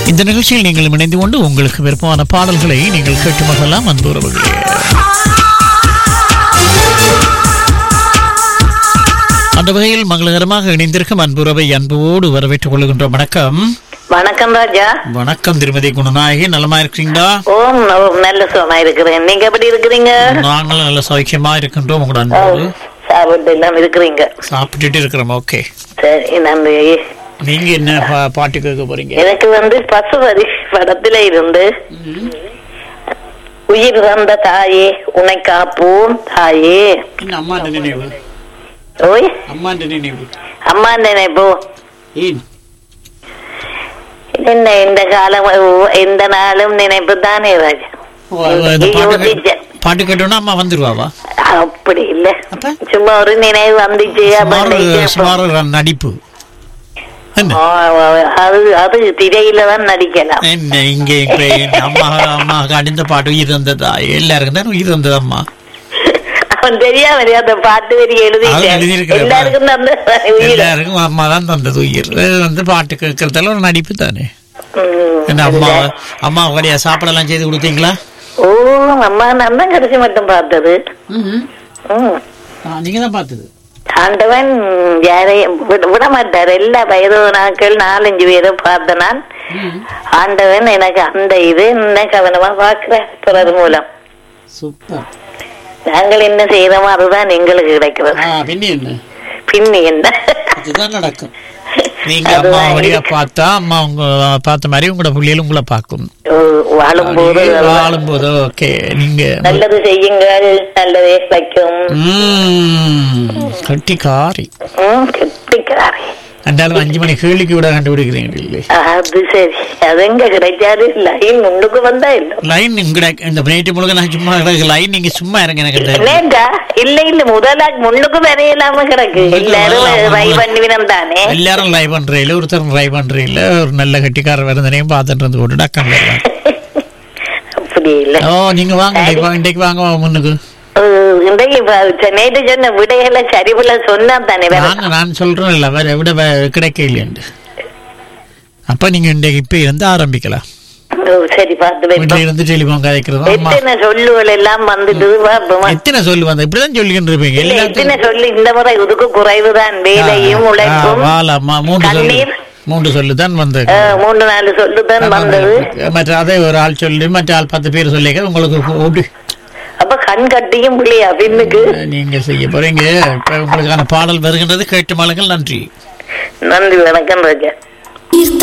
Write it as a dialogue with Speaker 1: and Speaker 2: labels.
Speaker 1: இந்த நிகழ்ச்சியில் நீங்கள் இணைந்து கொண்டு உங்களுக்கு விருப்பமான பாடல்களை நீங்கள் கேட்டு மகிழலாம் அன்பு உறவுகளே அந்த வகையில் மங்களகரமாக இணைந்திருக்கும் அன்புறவை அன்போடு வரவேற்றுக் கொள்கின்ற வணக்கம்
Speaker 2: வணக்கம் ராஜா
Speaker 1: வணக்கம் திருமதி குணநாயகி நலமா இருக்கிறீங்களா
Speaker 2: ஓம் ஓம் நல்ல சுகமா இருக்கிறேன் நீங்க எப்படி இருக்கிறீங்க
Speaker 1: நாங்களும் நல்ல சௌக்கியமா இருக்கின்றோம் உங்களோட அன்போடு
Speaker 2: சாப்பிட்டு எல்லாம் இருக்கிறீங்க
Speaker 1: சாப்பிட்டுட்டு இருக்கிறோம் ஓகே
Speaker 2: சரி நன்றி
Speaker 1: நீங்க என்ன பா- பாட்டு கேட்க போறீங்க
Speaker 2: எனக்கு வந்து பசுபதி படத்துல இருந்து உயிர் வந்த தாயே உன்னை காப்போம் தாயே
Speaker 1: என்ன அம்மா நினைவு
Speaker 2: ஓய்
Speaker 1: அம்மா நினைவு
Speaker 2: அம்மா நினைப்போ
Speaker 1: ஏன்
Speaker 2: என்ன இந்த காலம் ஓ, எந்த நாளும் நினைப்பு தானே ராஜா
Speaker 1: ஓ, இந்த பாட்டு கே-
Speaker 2: யோசிச்சேன்.
Speaker 1: பாட்டு கேட்டோன்னா அம்மா வந்துருவாவா
Speaker 2: அப்படி இல்ல
Speaker 1: அப்ப?
Speaker 2: சும்மா ஒரு நினைவு வந்துச்சு அப்ப
Speaker 1: சுமார்
Speaker 2: நினைச்சேன்.
Speaker 1: சுமார் ஒரு நடிப்பு என்ன
Speaker 2: ஆ, அது அது திரையில தான் நடிக்கலாம்
Speaker 1: என்ன இங்க இப்ப இந்த அம்மா அம்மா அடிந்த பாட்டு உயிர் வந்ததா எல்லாருக்கும் தான் உயிர் வந்தது அம்மா
Speaker 2: அவன் தெரியாம அந்த பாட்டு வரி
Speaker 1: அது
Speaker 2: எழுதிட்டேன்
Speaker 1: எழுதியிருக்கிறேன்.
Speaker 2: எல்லாருக்கும் தந்த உயிர்
Speaker 1: எல்லாருக்கும் அம்மா தான் தந்தது உயிர் அது வந்து பாட்டு கேட்கறதால ஒரு நடிப்பு தானே
Speaker 2: ம்.
Speaker 1: என்ன அம்மா அம்மா வழியா சாப்பாடெல்லாம் செய்து கொடுத்தீங்களா
Speaker 2: ஓ அம்மா நான் தான் கடைசி மட்டும் பார்த்தது ம்.
Speaker 1: நீங்க தான் பார்த்தது
Speaker 2: ஆண்டவன் யாரையும் விட- விட மாட்டார் எல்லா வயது நாட்கள் நாலஞ்சு பேரும் பார்த்த நான் ஆண்டவன் எனக்கு அந்த இது என்ன கவனமா பார்க்கிறேன் பிறர் மூலம்
Speaker 1: சூப்பர்
Speaker 2: நாங்கள் என்ன செய்யறோமோ அதுதான் எங்களுக்கு கிடைக்கிறது
Speaker 1: பின்ன என்ன
Speaker 2: பின் என்ன
Speaker 1: அதுதான் நடக்கும் நீங்க அம்மா வழியா பார்த்தா அம்மா உங்க பார்த்த மாதிரி உங்களோட புள்ளியல் உங்களை பார்க்கும்
Speaker 2: ஓ, வாழும்போது
Speaker 1: வாழும்போது ஓகே நீங்க
Speaker 2: நல்லது செய்யுங்கள் நல்லதே வைக்கும்
Speaker 1: ம், கட்டிக்காரி
Speaker 2: ம், கெட்டிக்காரி
Speaker 1: அண்டாலும் அஞ்சு மணி கேள்விக்கு விட கண்டுபிடிக்கிறீங்க இல்லை
Speaker 2: அது சரி அது எங்க கிடைச்சாரு லைன் முன்னுக்கு வந்தா இல்ல
Speaker 1: லைன் இங்கட இந்த நேற்று முழுக்க நான் சும்மா கிடக்கு லைன் நீங்க சும்மா இருங்க எனக்கு இந்த-
Speaker 2: நேட்டா இல்ல இல்ல முதலா முன்னுக்கு வரையிலாம கிடக்கு எல்லாரும் ட்ரை பண்ணிவினம் தானே
Speaker 1: எல்லாரும் லைவ் பண்றீங்கள ஒருத்தர் ட்ரை பண்றீங்கள ஒரு நல்ல கட்டிக்கார வருந்தனையும் பார்த்துட்டு இருந்து போட்டு டக்கம் வரலாம்.
Speaker 2: அப்படி இல்ல
Speaker 1: ஓ நீங்க வாங்க இன்றைக்கு வா- இன்றைக்கு வாங்க முன்னுக்கு
Speaker 2: அஹ், இன்றைக்கு இப்ப நேற்று சொன்ன விடைகளை சரிபுல சொன்னா தானே வேற
Speaker 1: நாங்க நான் சொல்றேன் இல்ல வேற விட வே- கிடைக்க இல்லையண்டு அப்ப நீங்க இன்றைக்கு இப்ப இருந்து ஆரம்பிக்கலாம்
Speaker 2: ஓ, சரி பார்த்து
Speaker 1: வீட்டுல
Speaker 2: வைப்போம்
Speaker 1: இருந்து டெலிஃபோன் கதைக்கிறதும் அம்மா
Speaker 2: எத்தனை சொல்லுகள் எல்லாம் வந்துட்டு பார்ப்போமா
Speaker 1: எத்தனை சொல்லு வந்த இப்படிதான் சொல்லிக்கிட்டு இருப்பீங்க
Speaker 2: இல்ல,
Speaker 1: எல்லாத்தையும்
Speaker 2: எத்தனை சொல்லி இந்த முறை இதுக்கு குறைவுதான் வேலையும் உழைப்பும்
Speaker 1: வாழம்மா மூன்று சொல்லு
Speaker 2: கண்ணீர்.
Speaker 1: மூன்று சொல்லு தான் வந்தது
Speaker 2: அஹ், மூன்று நாலு சொல்லுதான் வந்தது
Speaker 1: மற்ற அதே ஒரு ஆள் சொல்லி மற்ற ஆள் பத்து பேர் சொல்லிக்க உங்களுக்கு ஓடு
Speaker 2: அப்ப கண் கட்டியும் பிள்ளையா பின்னுக்கு
Speaker 1: நீங்க செய்ய போறீங்க இப்ப உங்களுக்கான பாடல் வருகின்றது கேட்டு மாளுங்கள் நன்றி
Speaker 2: நன்றி வணக்கம் ராஜா
Speaker 3: ஈர்த்த